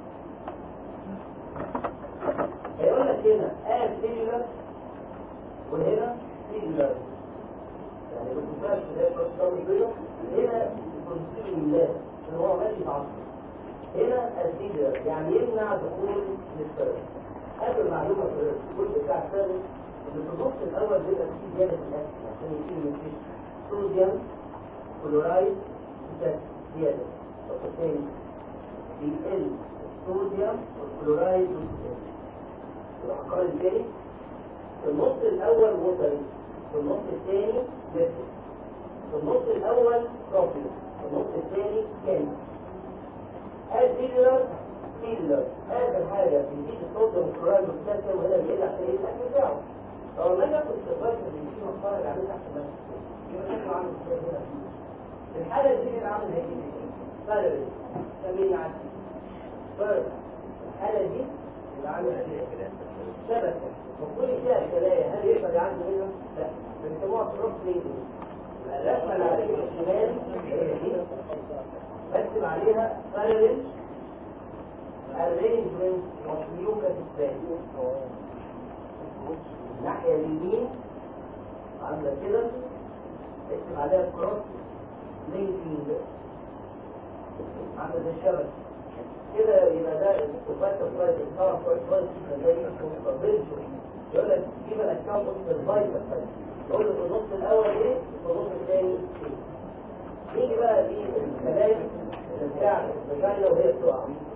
هيقول لك هنا اد سيلولر وهنا سيلولر يعني اللوكوسايت اللي هي البروتوزوم هنا كونسيل الله ان هو ماشي تعصب هنا السيدر يعني يمنع دخول للسبب اخر معلومه في الجزء بتاع السبب ان في النص الاول بيبقى فيه زياده في الاكل عشان يشيل من فيه صوديوم كلورايد زياده وبالتالي بيقل الصوديوم والكلورايد والبوتاسيوم العقار الثاني في النص الاول ووتري في النص الثاني ليفت في النص الاول بروفيل النص الثاني كان الفيلر فيلر اخر حاجه بيزيد الصوديوم والكلورايد والبوتاسيوم وهنا بيقل عشان يقل الاكل بتاعه لو ما اجي في السيرفايس اللي بيجي متفرج عليه تحت بس يبقى شكله عامل ازاي هنا في الحاله دي اللي عامل هيجي ايه؟ فالري سميني عادي فرق الحاله دي اللي عامل ازاي؟ شبكه وكل فيها خلايا هل يقدر يعدي منها؟ لا بنسموها كروس لينكينج الرسمه اللي على الشمال بكتب عليها parallel arrangement of mucus cells الناحية اليمين عاملة كده اكتب عليها كروس لينكينج عاملة زي الشبكة كده يبقى ده السوبات الفايت الطرف كويس زي مستقبل يقول لك جيب الاكونت الفايت يقول له في النص الاول ايه في النص الثاني ايه نيجي بقى دي الخلايا بتاع الفاجينا وهي بتقع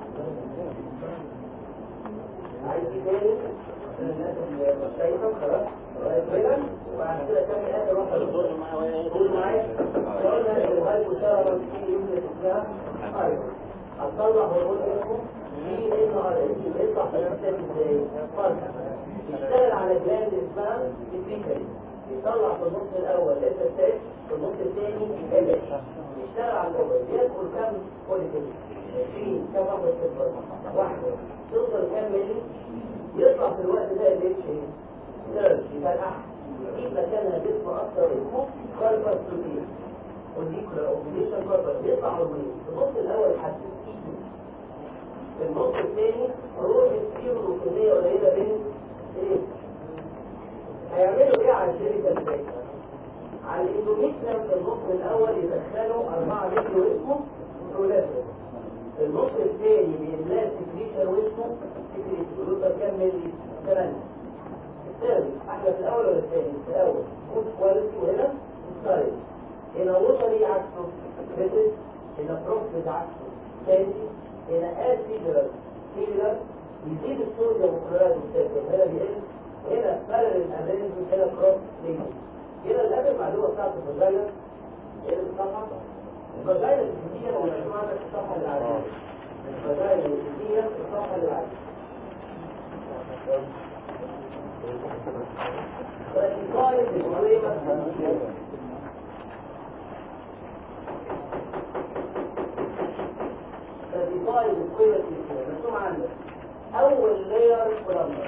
عايز ايه تاني عشان الناس اللي مش شايفه خلاص كده وبعد كده كمل اخر واحده قول معايا قلنا ان الهايبوثالاموس في يمكن اسمها ايوه هتطلع هرمون اسمه دي ان ار اس يطلع في الانسان ازاي؟ فرق يشتغل على جلاند اسمها البيكري يطلع في النص الاول لسه التاج في النص الثاني ال يشتغل على الاول يدخل كم فوليكل 20 كم واحده صفر واحده توصل كام ملي يطلع في الوقت ده الاتش سيرش يبقى الاحد يجيب مكانها جسم اكثر اسمه كاربس بروتين والديكولا اوبليشن كاربس بيطلع هرمونين في النص الاول حسيت في النص الثاني روح السيرو كميه قليله بين ايه هيعملوا ايه على الشركه ازاي على الاندوميتريم في النص الاول يدخلوا 4 لتر واسمه برولاتين النص الثاني بيملاه سكريشن واسمه سكريشن يقولوا كام ملي 8 الثاني احلى في الاول ولا الثاني في الاول جود كواليتي وهنا ستايل هنا وصلي عكسه بيتس هنا بروفيت عكسه ثاني هنا اد فيلر فيلر يزيد الصوديوم والكلوريد والبوتاسيوم هنا بيقل هنا فرق الارينجمنت هنا كروس لينك هنا الاخر معلومه بتاعت الفاجينا ايه اللي بتطلع الفضائل الفيزية اللي مجموعة في الصفحة اللي عليها الفضائل الفيزية في الصفحة اللي عليها فالفضائل الفيزية فالفضائل الفيزية مرسوم عندك أول لاير كولامبر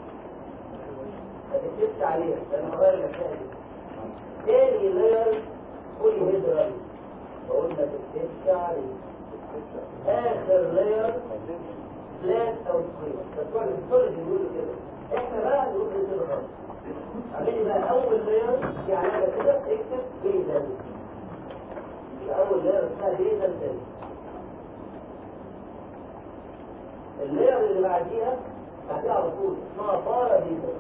هتكتبت عليها لأن غير الأسئلة دي تاني لاير كل هيدرالي بقول لك التسع عليه اخر لاير فلات او سكوير بتوع الهيستولوجي بيقولوا كده احنا بقى نقول كده خالص عاملين بقى اول لاير يعني انا كده اكتب بيزل اول لاير اسمها بيزل تاني اللاير اللي بعديها بعديها على طول اسمها بارا بيزل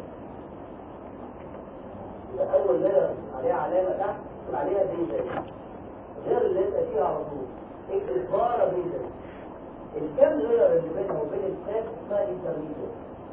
يبقى اول لاير عليها علامه تحت تكتب عليها بيزل غير اللي انت فيها على طول اكتب بارا بيزل الكام لاير اللي بينها وبين السات اسمها انترميديت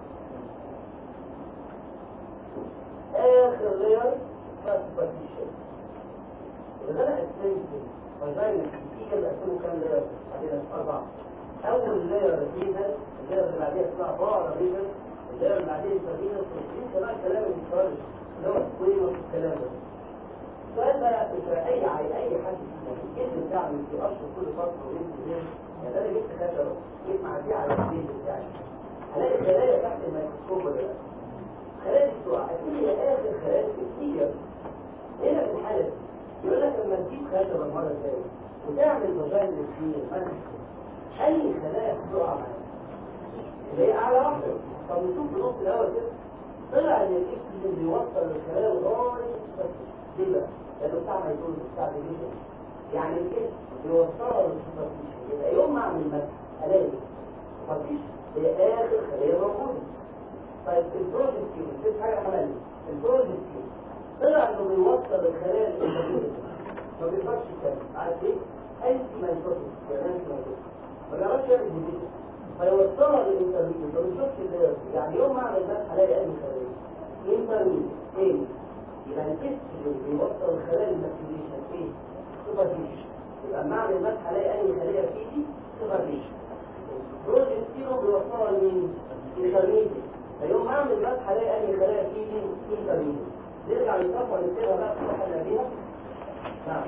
اخر لاير اسمها سوبرفيشال اذا انا اسمنت فاجاين الكتير بقسمه كام لاير بعدين اربعه اول لاير بيزل اللاير اللي بعديها اسمها بارا بيزل اللاير اللي بعديها انترميديت في كمان كلام المستوى اللي هو السكوير والكلام ده السؤال بقى إذا أي أي حد فينا جسم تعمل في أشهر كل فترة وبين سنين يعني أنا جبت خشبة جيت معديه على البيت بتاعي هلاقي خلايا تحت الميكروسكوب ولا لا؟ خلايا بتوع أكيد هي آخر خلايا كتير هنا في الحالة دي يقول لك لما تجيب خشبة المرة الجاية وتعمل فاجاين للسنين أي خلايا بتقع معاك اللي هي أعلى واحدة طب نشوف في النص الأول كده طلع إن الإكسجين بيوصل للخلايا لغاية ليه بقى؟ لأنه بتاع ما يكون بتاع ديفيجن يعني الاسم بيوصلها للسوبرفيشن يبقى يوم ما اعمل مسح الاقي مفيش هي اخر خليه موجوده طيب البروجكتيف في حاجه عمليه البروجكتيف طلع انه بيوصل الخلايا للسوبرفيشن ما بيقدرش يكمل عارف ايه؟ انتي مايكروتيك يعني انتي مايكروتيك ما بيعرفش يعمل ديفيجن فيوصلها للانترميديت ما بيشوفش الدرس يعني يوم ما اعمل مسح الاقي اي خليه انترميديت ايه؟ يبقى الكتف اللي بيوصل الخلايا للماكسيليشن ايه؟ سوبرفيشن يبقى معنى المسح الاقي اي خليه فيه سوبرفيشن بروجستيرون بيوصلها لمين؟ انترميديت فيوم ما اعمل مسح الاقي اي خلايا فيه انترميديت نرجع للصفحه اللي نكتبها بقى في الصفحه اللي قبلها نعم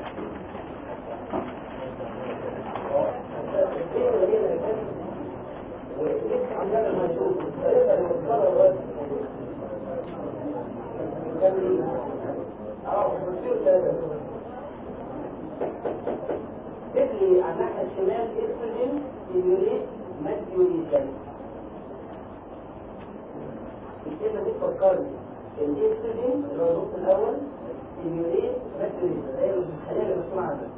ولسه عندنا المنشور الثلاثه اللي وصلها الوزن تبني على الناحية الشمال استروجين ستيميوليت ماتيوريشن الكلمة دي تفكرني الاستروجين اللي هو النص الأول ستيميوليت ماتيوريشن ده الخلية اللي مسموعة عنها